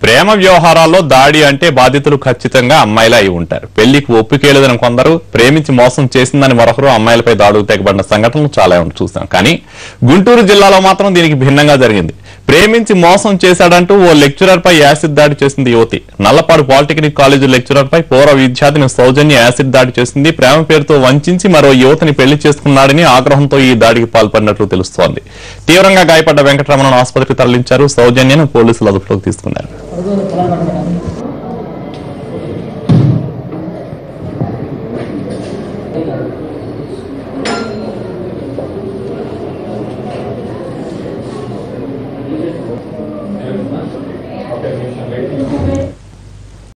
ప్రేమ వ్యవహారాల్లో దాడి అంటే బాధితులు ఖచ్చితంగా అమ్మాయిలే అయి ఉంటారు పెళ్లికి ఒప్పికేలేదని కొందరు ప్రేమించి మోసం చేసిందని మరొకరు అమ్మాయిలపై దాడులు తెగబడిన సంఘటనలు చాలా చూసాం కానీ గుంటూరు జిల్లాలో మాత్రం దీనికి భిన్నంగా జరిగింది ప్రేమించి మోసం చేశాడంటూ ఓ లెక్చరర్ పై యాసిడ్ దాడి చేసింది యువతి నల్లపాడు పాలిటెక్నిక్ కాలేజీ లెక్చరర్ పై పూర్వ విద్యార్థిని సౌజన్య యాసిడ్ దాడి చేసింది ప్రేమ పేరుతో వంచించి మరో యువతిని పెళ్లి చేసుకున్నాడని ఆగ్రహంతో ఈ దాడికి పాల్పడినట్లు తెలుస్తోంది తీవ్రంగా గాయపడ్డ వెంకటరమణను ఆసుపత్రికి తరలించారు సౌజన్యను పోలీసులు అదుపులోకి తీసుకున్నారు అడుగుని పొలం కట్టుకో